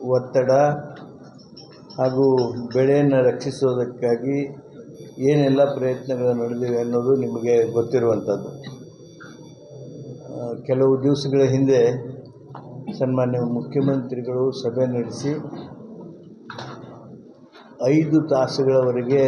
ಒತ್ತಡ ಹಾಗೂ ಬೆಳೆಯನ್ನು ರಕ್ಷಿಸೋದಕ್ಕಾಗಿ ಏನೆಲ್ಲ ಪ್ರಯತ್ನಗಳು ನಡೆದಿವೆ ಅನ್ನೋದು ನಿಮಗೆ ಗೊತ್ತಿರುವಂಥದ್ದು ಆ, ಕೆಲವು ದಿವಸಗಳ ಹಿಂದೆ ಸನ್ಮಾನ್ಯ ಮುಖ್ಯಮಂತ್ರಿಗಳು ಸಭೆ ನಡೆಸಿ ಐದು ತಾಸುಗಳವರೆಗೆ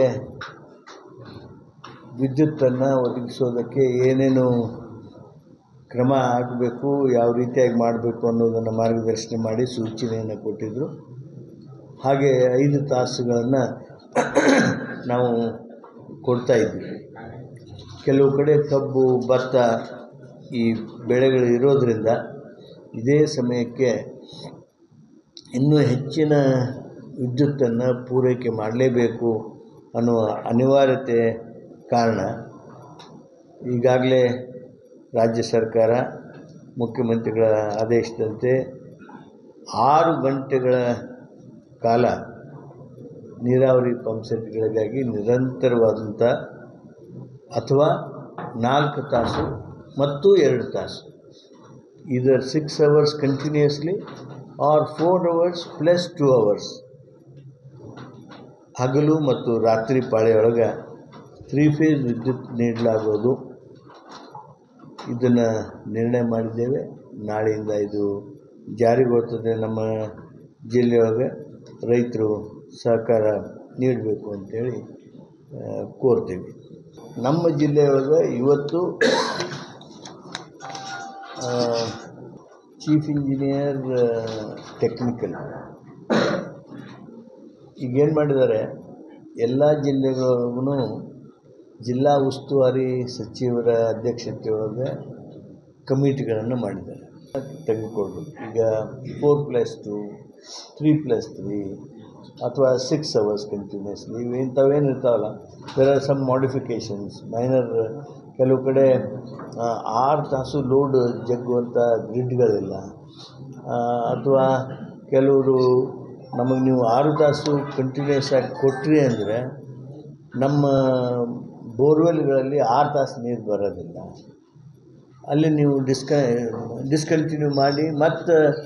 ವಿದ್ಯುತ್ತನ್ನು ಒದಗಿಸೋದಕ್ಕೆ ಏನೇನು ಕ್ರಮ ಆಗಬೇಕು ಯಾವ ರೀತಿಯಾಗಿ ಮಾಡಬೇಕು ಅನ್ನೋದನ್ನು ಮಾರ್ಗದರ್ಶನ ಮಾಡಿ ಸೂಚನೆಯನ್ನು ಕೊಟ್ಟಿದ್ದರು ಹಾಗೆ ಐದು ತಾಸುಗಳನ್ನು ನಾವು ಕೊಡ್ತಾ ಇದ್ವಿ ಕೆಲವು ಕಡೆ ಕಬ್ಬು ಭತ್ತ ಈ ಬೆಳೆಗಳು ಇರೋದರಿಂದ ಇದೇ ಸಮಯಕ್ಕೆ ಇನ್ನೂ ಹೆಚ್ಚಿನ ವಿದ್ಯುತ್ತನ್ನು ಪೂರೈಕೆ ಮಾಡಲೇಬೇಕು ಅನ್ನುವ ಅನಿವಾರ್ಯತೆ ಕಾರಣ ಈಗಾಗಲೇ ರಾಜ್ಯ ಸರ್ಕಾರ ಮುಖ್ಯಮಂತ್ರಿಗಳ ಆದೇಶದಂತೆ ಆರು ಗಂಟೆಗಳ ಕಾಲ ನೀರಾವರಿ ಪಂಪ್ಸೆಟ್ಗಳಿಗಾಗಿ ನಿರಂತರವಾದಂಥ ಅಥವಾ ನಾಲ್ಕು ತಾಸು ಮತ್ತು ಎರಡು ತಾಸು ಇದರ್ six hours continuously or four hours plus two hours ಹಗಲು ಮತ್ತು ರಾತ್ರಿ ಪಾಳಿಯೊಳಗೆ ತ್ರೀ ಫೇಸ್ ವಿದ್ಯುತ್ ನೀಡಲಾಗುವುದು ಇದನ್ನು ನಿರ್ಣಯ ಮಾಡಿದ್ದೇವೆ ನಾಳೆಯಿಂದ ಇದು ಜಾರಿಗೊಳ್ತದೆ ನಮ್ಮ ಜಿಲ್ಲೆಯೊಳಗೆ ರೈತರು ಸಹಕಾರ ನೀಡಬೇಕು ಅಂತೇಳಿ ಆ, ಕೋರ್ತೀವಿ ನಮ್ಮ ಜಿಲ್ಲೆಯೊಳಗೆ ಇವತ್ತು ಚೀಫ್ ಇಂಜಿನಿಯರ್ ಟೆಕ್ನಿಕಲ್ ಈಗೇನು ಮಾಡಿದ್ದಾರೆ ಎಲ್ಲ ಜಿಲ್ಲೆಗಳಿಗೂ ಜಿಲ್ಲಾ ಉಸ್ತುವಾರಿ ಸಚಿವರ ಅಧ್ಯಕ್ಷತೆಯೊಳಗೆ ಕಮಿಟಿಗಳನ್ನು ಮಾಡಿದ್ದಾರೆ ತೆಗೆದುಕೊಳ್ಬೇಕು ಈಗ four plus two three plus three ಅಥವಾ ಸಿಕ್ಸ್ ಅವರ್ಸ್ ಕಂಟಿನ್ಯೂಸ್ಲಿ ಇವು ಇಂಥವೇನು ಇರ್ತಾವಲ್ಲ there are some modifications minor ಕೆಲವು ಕಡೆ ಆ, ಆರು ತಾಸು ಲೋಡ್ ಜಗ್ಗುವಂಥ ಗ್ರಿಡ್ಗಳಿಲ್ಲ ಆ, ಅಥವಾ ಕೆಲವರು ನಮಗೆ ನೀವು ಆರು ತಾಸು ಕಂಟಿನ್ಯೂಸ್ ಆಗಿ ಕೊಟ್ರಿ ಅಂದರೆ ನಮ್ಮ ಬೋರ್ವೆಲ್ಗಳಲ್ಲಿ ಆರು ತಾಸು ನೀರು ಬರೋದಿಲ್ಲ ಅಲ್ಲಿ ನೀವು ಡಿಸ್ಕ ಡಿಸ್ಕಂಟಿನ್ಯೂ ಮಾಡಿ ಮತ್ತು